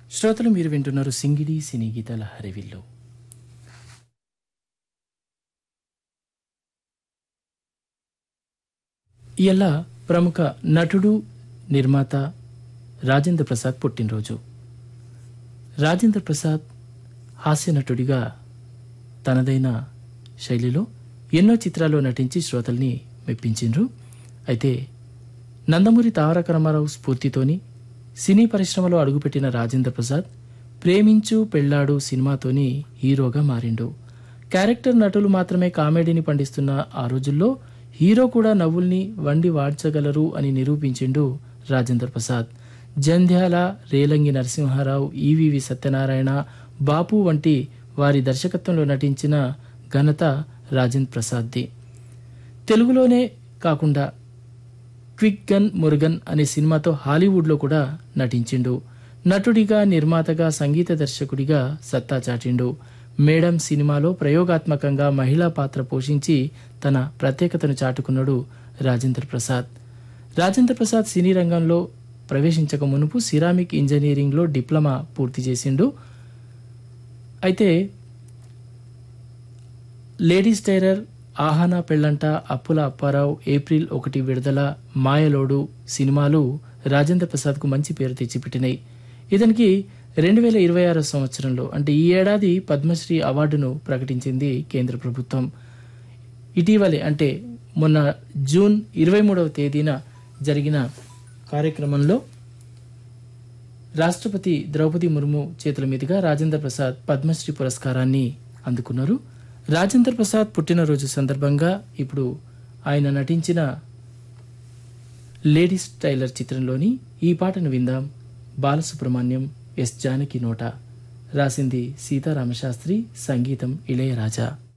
శ్రోతలు మీరు వింటున్నారు సింగిడి సినీ గీతాల హరివిల్లు ఇలా ప్రముఖ నటుడు నిర్మాత రాజేంద్ర ప్రసాద్ పుట్టినరోజు రాజేంద్ర ప్రసాద్ హాస్య నటుడిగా తనదైన శైలిలో ఎన్నో చిత్రాల్లో నటించి శ్రోతల్ని మెప్పించిండ్రు అయితే నందమూరి తారక రామారావు స్ఫూర్తితోని సినీ పరిశ్రమలో అడుగుపెట్టిన రాజేంద్ర ప్రసాద్ ప్రేమించు పెళ్ళాడు సినిమాతోని హీరోగా మారిండు క్యారెక్టర్ నటులు మాత్రమే కామెడీని పండిస్తున్న ఆ రోజుల్లో హీరో కూడా నవ్వుల్ని వండి వాడ్చగలరు అని నిరూపించిండు రాజేంద్ర ప్రసాద్ జంధ్యాల రేలంగి నరసింహారావు ఈవివి సత్యనారాయణ బాపు వంటి వారి దర్శకత్వంలో నటించిన ఘనత రాజేంద్ర ప్రసాద్ది తెలుగులోనే కాకుండా క్విక్ గన్ మురుగన్ అనే సినిమాతో హాలీవుడ్లో కూడా నటించిండు నటుడిగా నిర్మాతగా సంగీత దర్శకుడిగా సత్తా చాటిండు మేడం సినిమాలో ప్రయోగాత్మకంగా మహిళా పాత్ర పోషించి తన ప్రత్యేకతను చాటుకున్నాడు రాజేంద్ర ప్రసాద్ రాజేంద్ర ప్రసాద్ సినీ రంగంలో ప్రవేశించక మునుపు సిరామిక్ ఇంజనీరింగ్లో డిప్లొమా పూర్తి చేసిండు అయితే లేడీస్ టైరర్ ఆహానా పెళ్ళంట అప్పుల అప్పారావు ఏప్రిల్ ఒకటి విడుదల మాయలోడు సినిమాలు రాజేంద్ర ప్రసాద్కు మంచి పేరు తెచ్చిపెట్టినాయి ఇతనికి రెండు వేల ఇరవై ఆరో సంవత్సరంలో అంటే ఈ ఏడాది పద్మశ్రీ అవార్డును ప్రకటించింది కేంద్ర ప్రభుత్వం ఇటీవలే అంటే మొన్న జూన్ ఇరవై మూడవ తేదీన జరిగిన కార్యక్రమంలో రాష్ట్రపతి ద్రౌపది ముర్ము చేతుల మీదుగా రాజేంద్ర ప్రసాద్ పద్మశ్రీ పురస్కారాన్ని అందుకున్నారు రాజేంద్ర ప్రసాద్ పుట్టినరోజు సందర్భంగా ఇప్పుడు ఆయన నటించిన లేడీస్ టైలర్ చిత్రంలోని ఈ పాటను విందాం బాలసుబ్రహ్మణ్యం ఎస్ జానకి నోట రాసింది సీతారామశాస్త్రి సంగీతం ఇళయరాజా